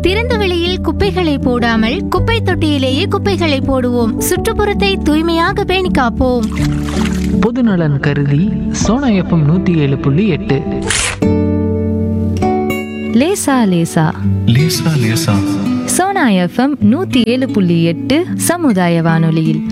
திறந்த வெளியில் குப்பைகளை போடாமல் குப்பை தொட்டியிலேயே குப்பைகளை போடுவோம் சுற்றுப்புறத்தை தூய்மையாக பேணி காப்போம் பொதுநலன் கருதி சோனா எஃப்எம் நூற்றி ஏழு புள்ளி எட்டு லேசா லேசா லேசா லேசா சோனா எஃப்எம் நூத்தி ஏழு புள்ளி எட்டு சமுதாய வானொலியில்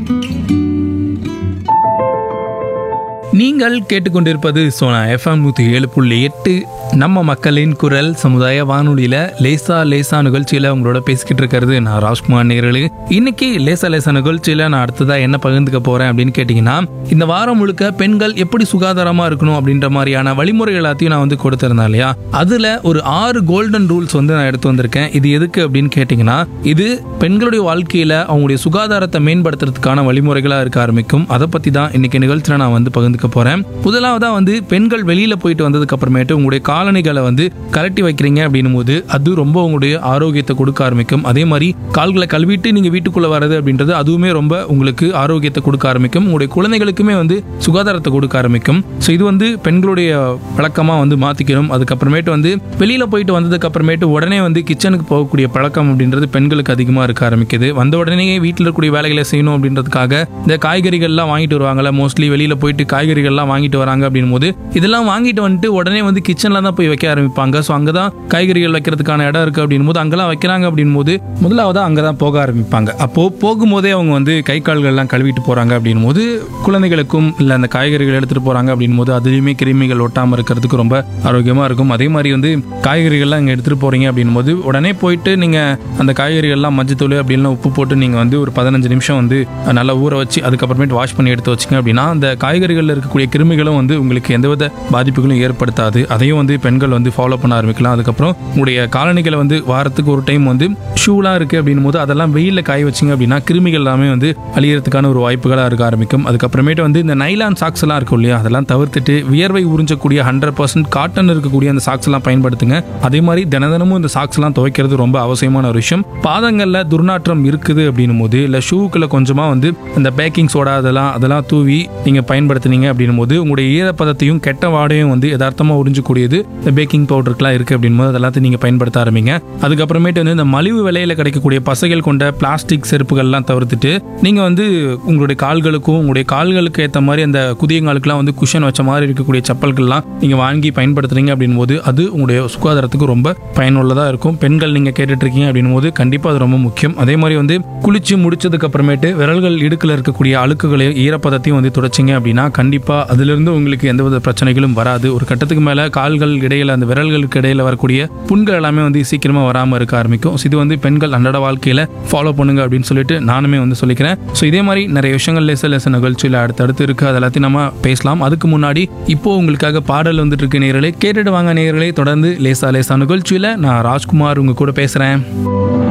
நீங்கள் கேட்டுக்கொண்டிருப்பது சோனா எஃப்எம் நூற்றி ஏழு புள்ளி எட்டு நம்ம மக்களின் குரல் சமுதாய வானொலியில் லேசா லேசா நிகழ்ச்சியில் உங்களோட பேசிக்கிட்டு இருக்கிறது நான் ராஜ்குமார் நேர்களு இன்னைக்கு லேசா லேசா நிகழ்ச்சியில் நான் அடுத்ததாக என்ன பகிர்ந்துக்க போகிறேன் அப்படின்னு கேட்டிங்கன்னா இந்த வாரம் முழுக்க பெண்கள் எப்படி சுகாதாரமாக இருக்கணும் அப்படின்ற மாதிரியான வழிமுறை எல்லாத்தையும் நான் வந்து கொடுத்துருந்தேன் இல்லையா அதில் ஒரு ஆறு கோல்டன் ரூல்ஸ் வந்து நான் எடுத்து வந்திருக்கேன் இது எதுக்கு அப்படின்னு கேட்டிங்கன்னா இது பெண்களுடைய வாழ்க்கையில் அவங்களுடைய சுகாதாரத்தை மேம்படுத்துறதுக்கான வழிமுறைகளாக இருக்க ஆரம்பிக்கும் அதை பற்றி தான் இன்னைக்கு நிகழ்ச்சியில் நான் வந்து பகிர்ந்துக்க போகிறேன் முதலாவதாக வந்து பெண்கள் வெளியில் போயிட்டு வந்ததுக்கு அப்புறமேட்டு உங்களுடைய காலணிகளை வந்து கலட்டி வைக்கிறீங்க அப்படின்னும் போது அது ரொம்ப உங்களுடைய ஆரோக்கியத்தை கொடுக்க ஆரம்பிக்கும் அதே மாதிரி கால்களை கழுவிட்டு நீங்கள் வீட்டுக்குள்ளே வர்றது அப்படின்றது அதுவுமே ரொம்ப உங்களுக்கு ஆரோக்கியத்தை கொடுக்க ஆரம்பிக்கும் உங்களுடைய குழந்தைகளுக்குமே வந்து சுகாதாரத்தை கொடுக்க ஆரம்பிக்கும் ஸோ இது வந்து பெண்களுடைய பழக்கமாக வந்து மாற்றிக்கணும் அதுக்கப்புறமேட்டு வந்து வெளியில் போயிட்டு வந்ததுக்கு அப்புறமேட்டு உடனே வந்து கிச்சனுக்கு போகக்கூடிய பழக்கம் அப்படின்றது பெண்களுக்கு அதிகமாக இருக்க ஆரம்பிக்குது வந்த உடனே வீட்டில் இருக்கக்கூடிய வேலைகளை செய்யணும் அப்படின்றதுக்காக இந்த காய்கறிகள்லாம் வாங்கிட்டு வருவாங்கல்ல மோஸ்ட்லி வெளியில் போயிட்டு காய்கறிகள்லாம் வாங்கிட்டு வராங்க அப்படின் போது இதெல்லாம் வாங்கிட்டு வந்துட்டு உடனே வந்து கிச்சனில் தான் போய் வைக்க ஆரம்பிப்பாங்க ஸோ அங்கே தான் காய்கறிகள் வைக்கிறதுக்கான இடம் இருக்குது அப்படின் போது அங்கெல்லாம் வைக்கிறாங்க அப்படின் போது முதலாவதாக அங்கே தான் போக ஆரம்பிப்பாங்க அப்போது போகும்போதே அவங்க வந்து கை கால்கள்லாம் கழுவிட்டு போகிறாங்க அப்படின் போது குழந்தைகளுக்கும் இல்லை அந்த காய்கறிகள் எடுத்துகிட்டு போகிறாங்க அப்படின் போது அதுலேயுமே கிருமிகள் ஒட்டாமல் இருக்கிறதுக்கு ரொம்ப ஆரோக்கியமாக இருக்கும் அதே மாதிரி வந்து காய்கறிகள்லாம் இங்கே எடுத்துகிட்டு போகிறீங்க அப்படின் போது உடனே போயிட்டு நீங்கள் அந்த காய்கறிகள்லாம் மஞ்சத்தூள் அப்படின்லாம் உப்பு போட்டு நீங்கள் வந்து ஒரு பதினஞ்சு நிமிஷம் வந்து நல்லா ஊற வச்சு அதுக்கப்புறமேட்டு வாஷ் பண்ணி எடுத்து வச்சிங்க அப்படின்னா அந்த காய்கறிகளில் இருக்கக்கூடிய கிருமிகளும் வந்து உங்களுக்கு எந்தவித பாதிப்புகளும் ஏற்படுத்தாது அதையும் வந்து பெண்கள் வந்து ஃபாலோ பண்ண ஆரம்பிக்கலாம் அதுக்கப்புறம் உங்களுடைய காலணிகளை வந்து வாரத்துக்கு ஒரு டைம் வந்து ஷூலாம் இருக்குது அப்படின்னும் போது அதெல்லாம் வெயிலில் காய வச்சிங்க அப்படின்னா கிருமிகள் எல்லாமே வந்து அழியறதுக்கான ஒரு வாய்ப்புகளாக இருக்க ஆரம்பிக்கும் அதுக்கப்புறமேட்டு வந்து இந்த நைலான் சாக்ஸ் எல்லாம் இருக்கும் இல்லையா அதெல்லாம் தவிர்த்துட்டு வியர்வை உறிஞ்சக்கூடிய ஹண்ட்ரட் பர்சன்ட் காட்டன் இருக்கக்கூடிய அந்த சாக்ஸ் எல்லாம் பயன்படுத்துங்க அதே மாதிரி தின தினமும் இந்த சாக்ஸ் எல்லாம் துவைக்கிறது ரொம்ப அவசியமான ஒரு விஷயம் பாதங்களில் துர்நாற்றம் இருக்குது அப்படின்னும் போது இல்லை ஷூக்குள்ள கொஞ்சமாக வந்து இந்த பேக்கிங் சோடா அதெல்லாம் அதெல்லாம் தூவி நீங்கள் பயன்படுத்துனீங்க அப்படின்னும் போது உங்களுடைய ஈரப்பதத்தையும் கெட்ட வாடையும் வந்து யதார்த்தமாக உறிஞ்சக்கூடியது இந்த பேக்கிங் பவுடருக்குலாம் இருக்குது அப்படின்னும் போது அதெல்லாத்தையும் நீங்கள் பயன்படுத்த ஆரம்பிங்க அதுக்கப்புறமேட்டு வந்து இந்த மலிவு விலையில் கிடைக்கக்கூடிய பசைகள் கொண்ட பிளாஸ்டிக் செருப்புகள்லாம் தவிர்த்துட்டு நீங்கள் வந்து உங்களுடைய கால்களுக்கும் உங்களுடைய கால்களுக்கு ஏற்ற மாதிரி அந்த குதியங்காலுக்குலாம் வந்து குஷன் வச்ச மாதிரி இருக்கக்கூடிய செப்பல்கள்லாம் நீங்கள் வாங்கி பயன்படுத்துறீங்க அப்படின்னும் போது அது உங்களுடைய சுகாதாரத்துக்கு ரொம்ப பயனுள்ளதாக இருக்கும் பெண்கள் நீங்கள் கேட்டுட்டு இருக்கீங்க அப்படின்னும் போது கண்டிப்பாக அது ரொம்ப முக்கியம் அதே மாதிரி வந்து குளிச்சு முடிச்சதுக்கு அப்புறமேட்டு விரல்கள் இடுக்கில் இருக்கக்கூடிய அழுக்குகளையும் ஈரப்பதத்தையும் வந்து துடைச்சிங்க அப்படின்னா கண்டிப்பாக அதிலிருந்து உங்களுக்கு எந்தவித பிரச்சனைகளும் வராது ஒரு கட்டத்துக்கு மேலே கால்கள் இடையில அந்த விரல்களுக்கு இடையில வரக்கூடிய புண்கள் எல்லாமே வந்து சீக்கிரமாக வராமல் இருக்க ஆரம்பிக்கும் So இது வந்து பெண்கள் அன்றாட வாழ்க்கையில் ஃபாலோ பண்ணுங்க அப்படின்னு சொல்லிட்டு நானுமே வந்து சொல்லிக்கிறேன் ஸோ இதே மாதிரி நிறைய விஷயங்கள் லேச லேச நிகழ்ச்சியில் அடுத்தடுத்து இருக்கு அது எல்லாத்தையும் நம்ம பேசலாம் அதுக்கு முன்னாடி இப்போ உங்களுக்காக பாடல் வந்துட்டு இருக்கு நேரலே கேட்டுட்டு வாங்க நேரலே தொடர்ந்து லேசா லேசா நிகழ்ச்சியில் நான் ராஜ்குமார் உங்க கூட பேசுகிறேன்